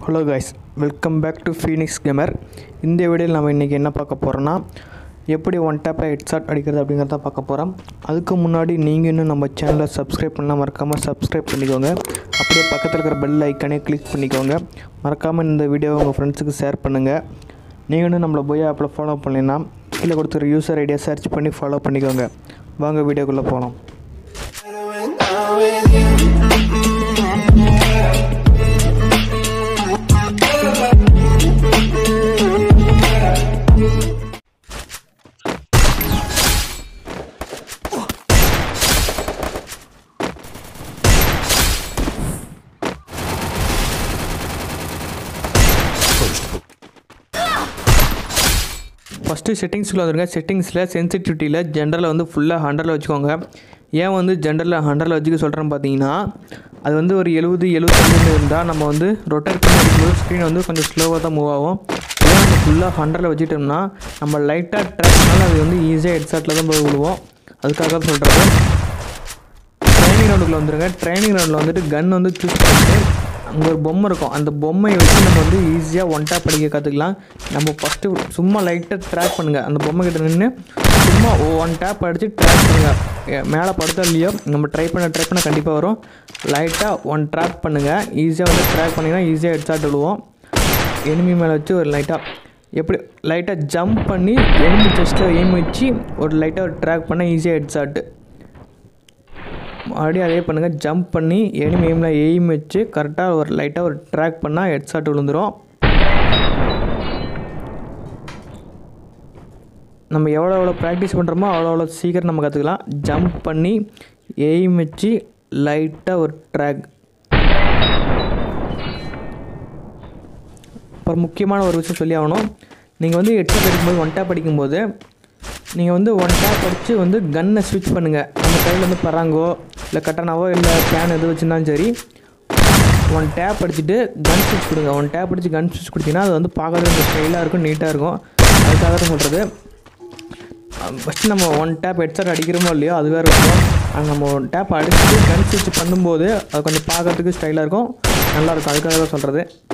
hello guys welcome back to Phoenix gamer இந்த வீடியோவில் நம்ம இன்றைக்கி என்ன பார்க்க போகிறோன்னா எப்படி ஒன் டேப்பில் ஹெட்ஷாட் அடிக்கிறது அப்படிங்கிறத பார்க்க போகிறோம் அதுக்கு முன்னாடி நீங்கள் இன்னும் நம்ம சேனலை சப்ஸ்கிரைப் பண்ணால் மறக்காமல் சப்ஸ்கிரைப் பண்ணிக்கோங்க அப்படியே பக்கத்தில் இருக்கிற பெல் ஐக்கனே கிளிக் பண்ணிக்கோங்க மறக்காமல் இந்த வீடியோவை உங்கள் ஃப்ரெண்ட்ஸுக்கு ஷேர் பண்ணுங்கள் நீங்கள் இன்னும் நம்மளை போய் ஆப்பில் ஃபாலோ பண்ணலைன்னா கீழே கொடுத்துருக்க யூசர் ஐடியா சர்ச் பண்ணி ஃபாலோ பண்ணிக்கோங்க வாங்க வீடியோக்குள்ளே போகலாம் ஃபஸ்ட்டு செட்டிங்ஸில் வந்துருங்க செட்டிங்ஸில் சென்சிட்டிவிட்டியில் ஜென்ரலில் வந்து ஃபுல்லாக ஹண்ட்ரடில் வச்சுக்கோங்க ஏன் வந்து ஜென்ரலில் ஹண்ட்ரடில் வச்சுக்க சொல்கிறேன்னு பார்த்தீங்கன்னா அது வந்து ஒரு எழுபது எழுபத்தஞ்சு இருந்தால் நம்ம வந்து ரொட்டேட் பண்ணி அடிக்கும்போது ஸ்க்ரீன் வந்து கொஞ்சம் ஸ்லோவாக தான் மூவ் ஆகும் இதே நம்ம ஃபுல்லாக ஹண்ட்ரடில் வச்சுட்டோம்னா நம்ம லைட்டாக ட்ராக் பண்ணாலும் அது வந்து ஈஸியாக ஹெட்சாட்டில் தான் போய் விழுவோம் அதுக்காக தான் சொல்கிறது ட்ரைனிங் ரவுண்டுக்குள்ள வந்துருங்க ட்ரைனிங் ரவுண்டில் வந்துட்டு கன் வந்து சூஸ் பண்ணிட்டு அங்கே ஒரு பொம்மை இருக்கும் அந்த பொம்மையை வச்சு நம்ம வந்து ஈஸியாக ஒன் டேப் அடிக்க கற்றுக்கலாம் நம்ம ஃபஸ்ட்டு சும்மா லைட்டாக ட்ராக் பண்ணுங்கள் அந்த பொம்மை கிட்ட நின்று சும்மா ஒன் டேப் அடித்து ட்ராக் பண்ணுங்கள் மேலே படுத்தா இல்லையோ நம்ம ட்ரை பண்ண ட்ரை பண்ண கண்டிப்பாக வரும் லைட்டாக ஒன் ட்ராக் பண்ணுங்கள் ஈஸியாக வந்து ட்ராக் பண்ணிங்கன்னா ஈஸியாக ஹெட்ஷாட் விழுவோம் எனிமி மேலே வச்சு ஒரு லைட்டாக எப்படி லைட்டாக ஜம்ப் பண்ணி எனிமி செஸ்ட்டில் எய்ம் வச்சு ஒரு லைட்டாக ஒரு ட்ராக் பண்ணால் ஈஸியாக ஹெட்ஷாட்டு மறுபடியும் அதே பண்ணுங்கள் ஜம்ப் பண்ணி எனிமி எய்மில் எய்ம் வச்சு கரெக்டாக ஒரு லைட்டாக ஒரு ட்ராக் பண்ணால் ஹெட்ஷாட் விழுந்துரும் நம்ம எவ்வளோ எவ்வளோ ப்ராக்டிஸ் பண்ணுறோமோ அவ்வளோ அவ்வளோ சீக்கிரம் நம்ம கற்றுக்கலாம் ஜம்ப் பண்ணி எய்ம் வச்சு லைட்டாக ஒரு ட்ராக் அப்புறம் முக்கியமான ஒரு விஷயம் சொல்லி ஆகணும் நீங்கள் வந்து ஹெட்செட் அடிக்கும்போது ஒன் டேப் அடிக்கும்போது நீங்கள் வந்து ஒன் டேப் அடித்து வந்து கன்னை ஸ்விட்ச் பண்ணுங்கள் நம்ம கையில் வந்து பராங்கோ இல்லை கட்டனாவோ இல்லை கேன் எது வச்சுருந்தாலும் சரி ஒன் டேப் அடிச்சுட்டு கன் ஸ்விட்ச் கொடுங்க ஒன் டேப் அடித்து கன் ஸ்விட்ச் கொடுத்தீங்கன்னா அது வந்து பார்க்கறது கொஞ்சம் ஸ்டைலாக இருக்கும் நீட்டாக இருக்கும் அதுக்காக தான் சொல்கிறது ஃபஸ்ட்டு நம்ம ஒன் டேப் ஹெட்செட் அடிக்கிறோமோ இல்லையோ அது வேறு இருக்கும் அது நம்ம ஒன் டேப் அடிச்சுட்டு கன் ஸ்விட்ச் பண்ணும்போது அது கொஞ்சம் பார்க்கறதுக்கு ஸ்டைலாக இருக்கும் நல்லாயிருக்கும் அதுக்காக தான் சொல்கிறது